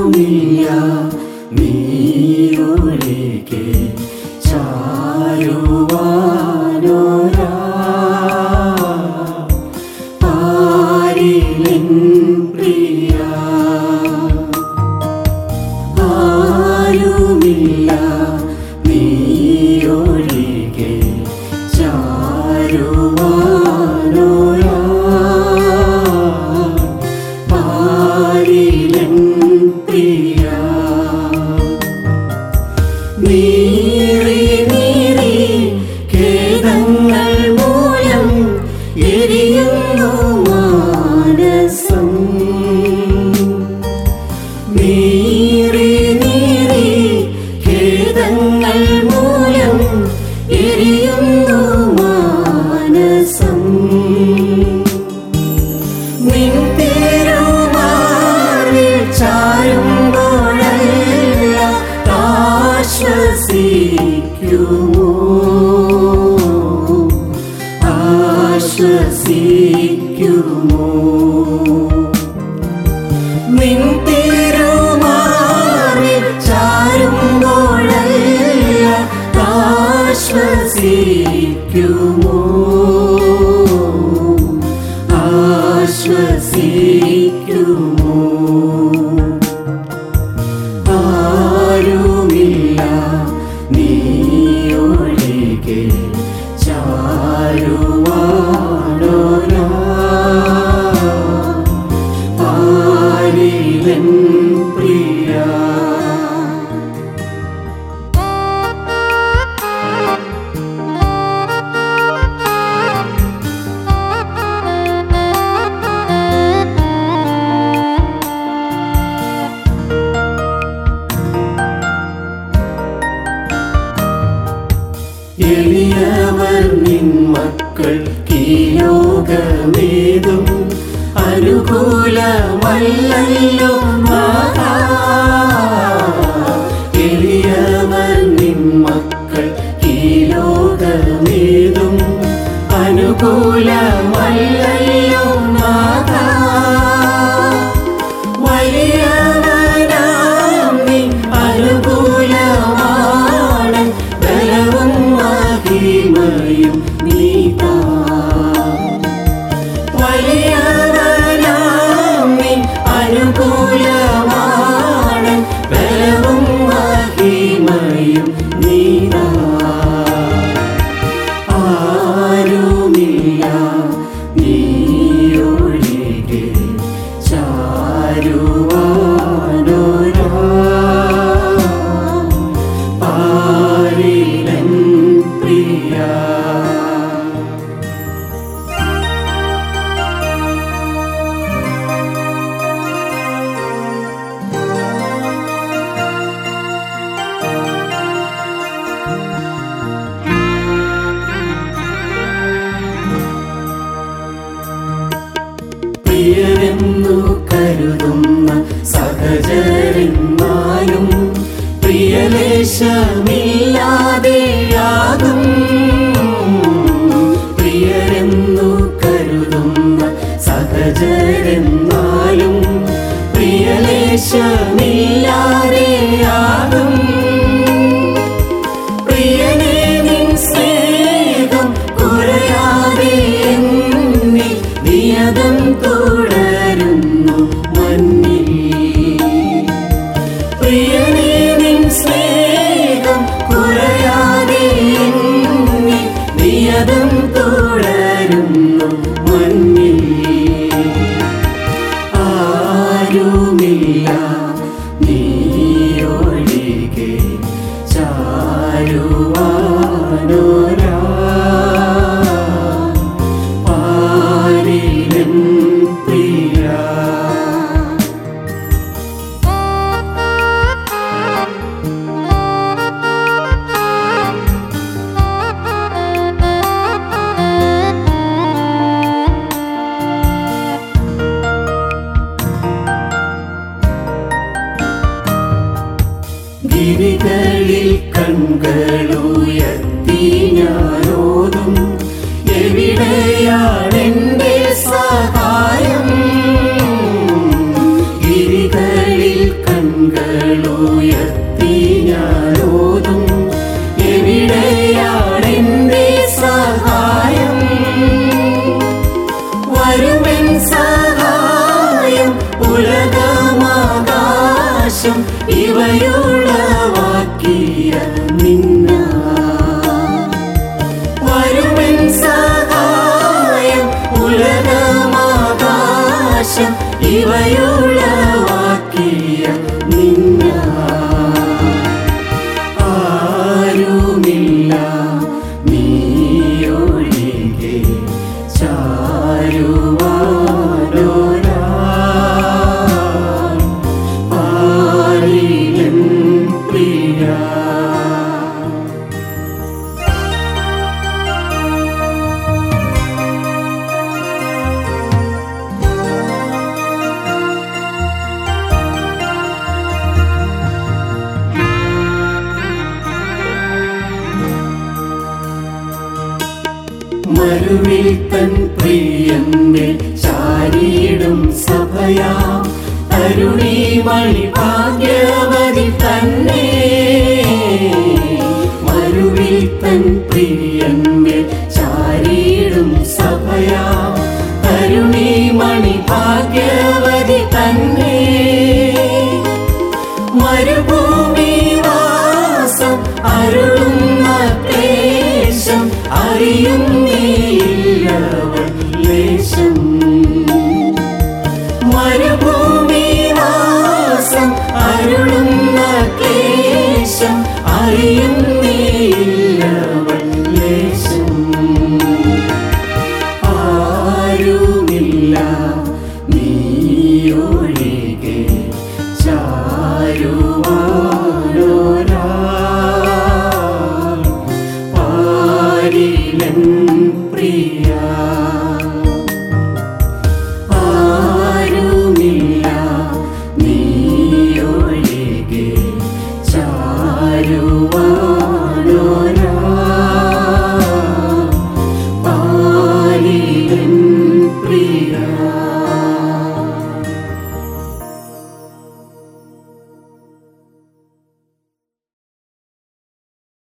ആരുമില്ല നീയൊഴികെ ചാരുവാനോരാ പാരിലെൻ പ്രിയ ആരുമില്ല നീയൊഴികെ ചാരുവാനോരാ പാരിലെൻ പ്രിയ നീറി നീറി ഖേദങ്ങൾ മൂലം എരിയുന്നു മാനസം നീറി നീറി ഖേദങ്ങൾ മൂലം എരിയുന്നു മാനസം നിൻ തിരുമാറിൽ ചാരുമ്പോഴെല്ലാം ആശ്വസിക്കുമോ ആശ്വസിക്കുമോ നിൻ തിരുമാറിൽ ചാരുമ്പോഴെല്ലാം ആശ്വസിക്കുമോ ആശ്വസിക്കുമോ ആരുമില്ല നീയൊഴികെ ചാരുവാനോരാ പാരിലൻ പ്രിയ എളിയവർ നിൻ മക്കൾ കീലോകമേതും അനുകൂലമല്ലല്ലോ നാഥാ. എളിയവർ നിൻ മക്കൾ കീലോകമേതും അനുകൂലമല്ലല്ലോ നാഥാ. വലിയവനാം നീ അനുകൂലമാണ് ബലവും മഹിമയും നീതാ വലിയവനാം നീ അനുകൂലമാണ് ബലവും മഹിമയും നീതാ ആരുമില്ല നീയൊഴികെ ചാരുവാനോരാ പാരിലൻ പ്രിയ പ്രിയരെന്നു കരുതുന്ന സഹചരെന്നാലും പ്രിയലേശമില്ലാതെയാകും പ്രിയരെന്നു കരുതുന്ന സഹചരെന്നാലും പ്രിയലേശമില്ലാതെയാകും പ്രിയനേ നിൻ സ്നേഹം കുറയാതെ എന്നിൽ നിയതം തുടരുന്നു മഞ്ഞിൽ പ്രിയനേ നിൻ സ്നേഹം കുറയാതെ എന്നിൽ നിയതം തുടരുന്നു മഞ്ഞിൽ ആരുമില്ല നീയൊഴികെ ചാരുവാനോരാ പാരിലൻ പ്രിയ ഗിരികളിൽ കൺകളുയർത്തി ഞാനോതും എവിടെയാണെന്റെ സഹായം ഗിരികളിൽ കൺ അവകാശം ഇവയുളവാക്കിയ നിന്ന വരുമെൻ സഹായം ഉലകമാകാശം ഇവയുളവാക്കിയ നിന്ന ആരുമില്ല നീയൊഴികെ ചാരുവാനോരാ പാലിയൻ പ്രിയ മരുവിൽ തൻ പ്രിയന്മേൽ ചാരിയിടും സഭയാ തരുണീമണി ഭാഗ്യവതി തന്നെ മരുവിൽ തൻ പ്രിയന്മേൽ ചാരിയിടും സഭയാ തരുണീമണി ഭാഗ്യ